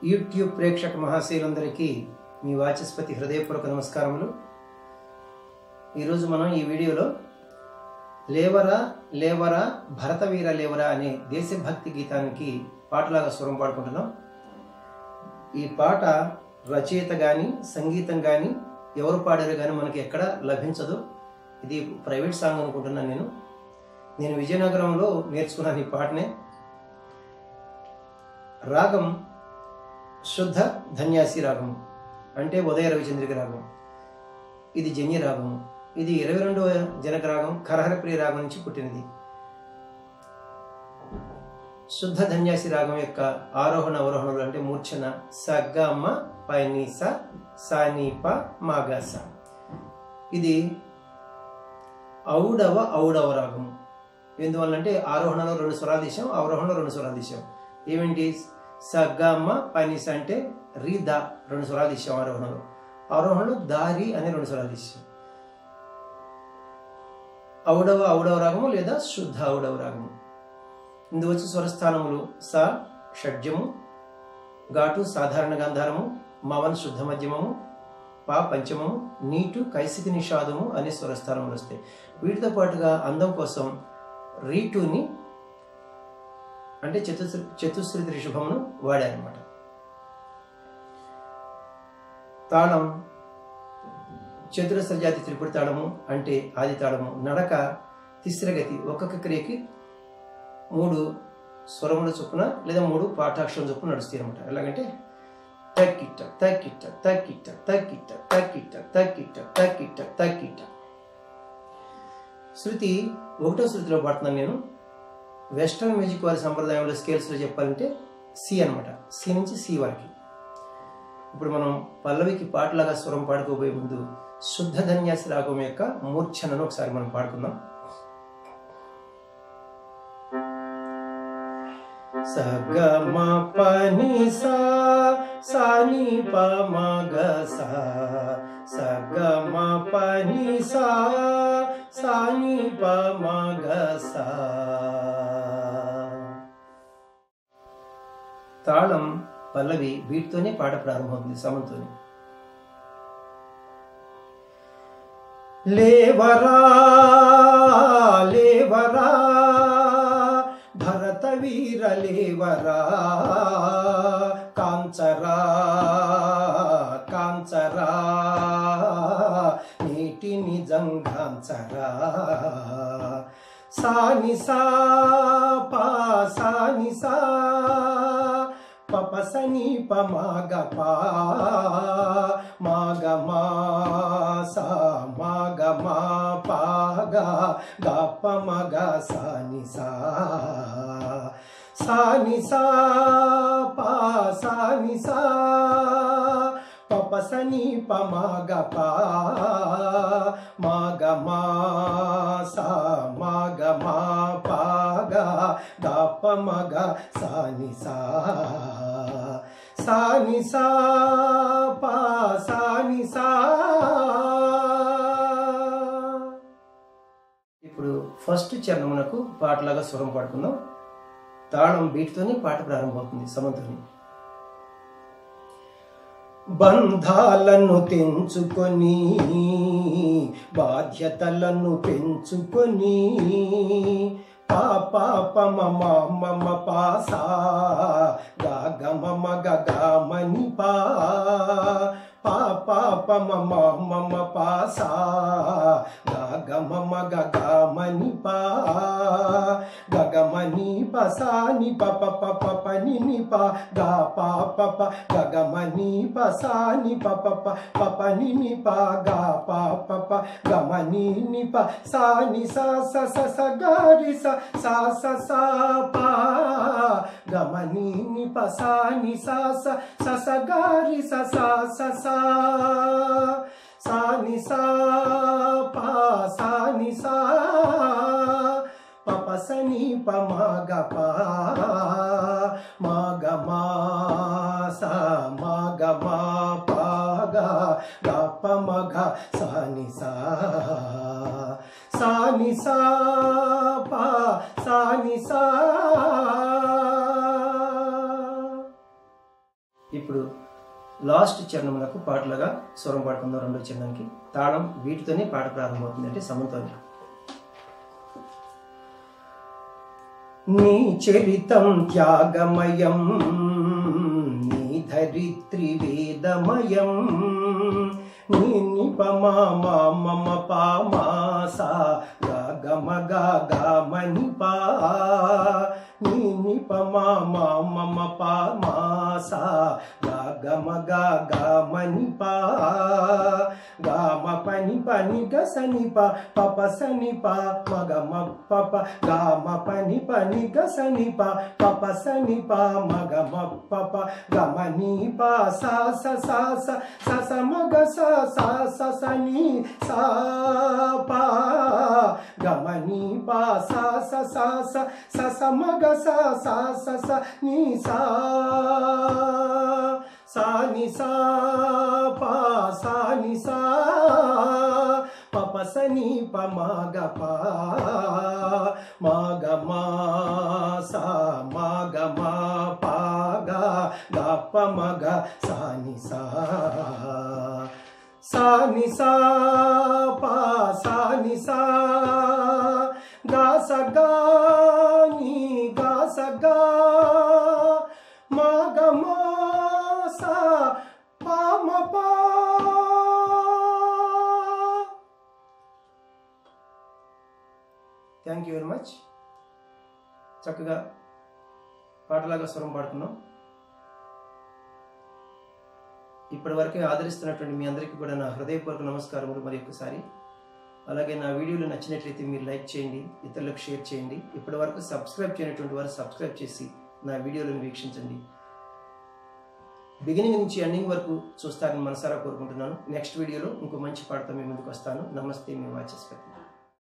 YouTube ప్రేక్షక మహాశయులందరికీ మీ వాచస్పతి హృదయపూర్వక నమస్కారములు ఈరోజు మనం ఈ వీడియోలో లేవరా లేవరా భరతవీర లేవరా అనే దేశభక్తి గీతానికి పాటలాగా స్వరం పాడుకుంటున్నాం ఈ పాట రచయిత కానీ సంగీతం కానీ ఎవరు పాడారు కానీ మనకి ఎక్కడ లభించదు ఇది ప్రైవేట్ సాంగ్ అనుకుంటున్నాను నేను నేను విజయనగరంలో నేర్చుకున్నాను ఈ పాటనే రాగం శుద్ధ ధన్యాసి రాగం అంటే ఉదయ రవిచంద్రిక రాగం ఇది జన్య రాగం ఇది ఇరవై రెండవ జనక రాగం కరహరప్రియ రాగం నుంచి పుట్టినది శుద్ధ ధన్యాసి రాగం యొక్క ఆరోహణ అవరోహణలు అంటే మూర్ఛన సగ్గమ్మ పైనీస సానీప మాగాస ఇది ఔడవ ఔడవ రాగం ఎందువల్లంటే ఆరోహణలో రెండు స్వరాదేశం అవరోహణలో రెండు స్వరాదేశం ఏమిటి సగ్గమ్మ పనిస అంటే రి ద రెండు స్వరాదేశం ఆరోహణలో ఆరోహణలో దారి అనే రెండు స్వరాదేశం ఔడవ ఔడవ రాగము లేదా శుద్ధ ఔడవ రాగము ఇందు వచ్చి స్వరస్థానములు స షడ్జము ఘాటు సాధారణ గంధారము మవన్ శుద్ధ మధ్యమము పా పంచమము నీటు కైసికి నిషాదము అనే స్వరస్థానములు వస్తాయి వీటితో పాటుగా అందం కోసం రీటుని అంటే చతుశ్రు చతుశ్రుతి రిషభమును వాడారనమాట తాళం చతురస్ర జాతి త్రిపుడి తాళము అంటే ఆది తాళము నడక తిస్రగతి ఒక్కొక్క క్రియకి మూడు స్వరముల చొప్పున లేదా మూడు పాఠాక్షరం చొప్పున నడుస్తాయి అనమాట ఎలాగంటే తక్కిట్ట తక్కిట్ట తక్కిట్ట తక్కిట్ట తక్కిట్ట తక్కిట్ట తక్కిట్ట తక్కిట్ట శృతి ఒకటో శృతిలో పాడుతున్నాను నేను వెస్ట్రన్ మ్యూజిక్ వారి సంప్రదాయంలో స్కేల్స్లో చెప్పాలంటే సి అనమాట సి నుంచి సి వరకు ఇప్పుడు మనం పల్లవికి పాటలాగా స్వరం పాడుకోబోయే ముందు శుద్ధ ధన్యాసి రాగం యొక్క మూర్ఛనను ఒకసారి మనం పాడుకుందాం సగ మ పని సా సాని ప మగ సా సగ మ పని సా సాని ప మగ సా తాళం పల్లవి వీటితోనే పాట ప్రారంభమవుతుంది సమంతోని లేవరా లేవరా భరత వీర లేవరా కాంచరా కాంచరా నీటిని జంఘాంచరా సాని సా పా సాని సా పపసని పమాగ పా మాగ మా సా మాగ మా పాగ గప మగ సాని సా సాని సా పా సాని సా పపసని పమాగ పా మాగ మా సా మాగ మా పాగ గప మగ సాని సా సాని సా పా సాని సా ఇప్పుడు ఫస్ట్ చరణమునకు పాటలాగా స్వరం పాడుకుందాం తాళం బీట్తోనే పాట ప్రారంభమవుతుంది సమంతుని బంధాలను తెంచుకొని బాధ్యతలను పెంచుకొని పాప మమ మమ పాసా గాగ మమ గమని పా పాప మమ మమ పాసా గాగ మమ గమని పా గగమని పసాని పప పప పని ని పా గా పా పప గగమని పసాని పప పప ని ని పా గా పా పప గమని ని ప సాని సా స స స గారి స సా స సా పా గమని ని ప సాని సా స స స గారి స సా స సా సాని సా పా సాని సా పపసని పమాగ పా మాగ మా సా మాగ మా పాగ గప మగ సాని సా సాని సా పా సాని సా ఇప్పుడు లాస్ట్ చరణములకు పాటలుగా స్వరం పాడుకుందాం రెండో చరణానికి తాళం వీటితోనే పాట ప్రారంభమవుతుంది అంటే సమంతోనే నీ చరితం త్యాగమయం నీ ధరిత్రి వేదమయం నీ నిపమా మమ పామాసా గమ గమని పా నీ నిపమా మమ పామాసా గమ గమని పా గామ పని పని గసని ప పప సని ప మగమ పప గామ పని పని గసని ప పప సని ప మగమ పప గమని ప సా స సా స స స మగ స సా స సని సా ప గమని ప సా స సా స స స మగ స సా స స ని సా సా ని సా పా సా ని సా పప సని ప మగ పా మగ మా సా మగ మా పా గా గా ప మగ సా ని సా సా ని సా పా సా ని సా గా స గా ని గా స గా మగ మా సా పా మ పా థ్యాంక్ యూ వెరీ మచ్ చక్కగా పాటలాగా స్వరం పాడుతున్నాం ఇప్పటి వరకే ఆదరిస్తున్నటువంటి మీ అందరికీ కూడా నా హృదయపూర్వక నమస్కారములు మరి ఒక్కసారి అలాగే నా వీడియోలు నచ్చినట్లయితే మీరు లైక్ చేయండి ఇతరులకు షేర్ చేయండి ఇప్పటి వరకు సబ్స్క్రైబ్ చేయనటువంటి వారు సబ్స్క్రైబ్ చేసి నా వీడియోలను వీక్షించండి బిగినింగ్ నుంచి ఎండింగ్ వరకు చూస్తారని మనసారా కోరుకుంటున్నాను నెక్స్ట్ వీడియోలో ఇంకో మంచి పాటతో మీ ముందుకు వస్తాను నమస్తే మీ వాచస్పతి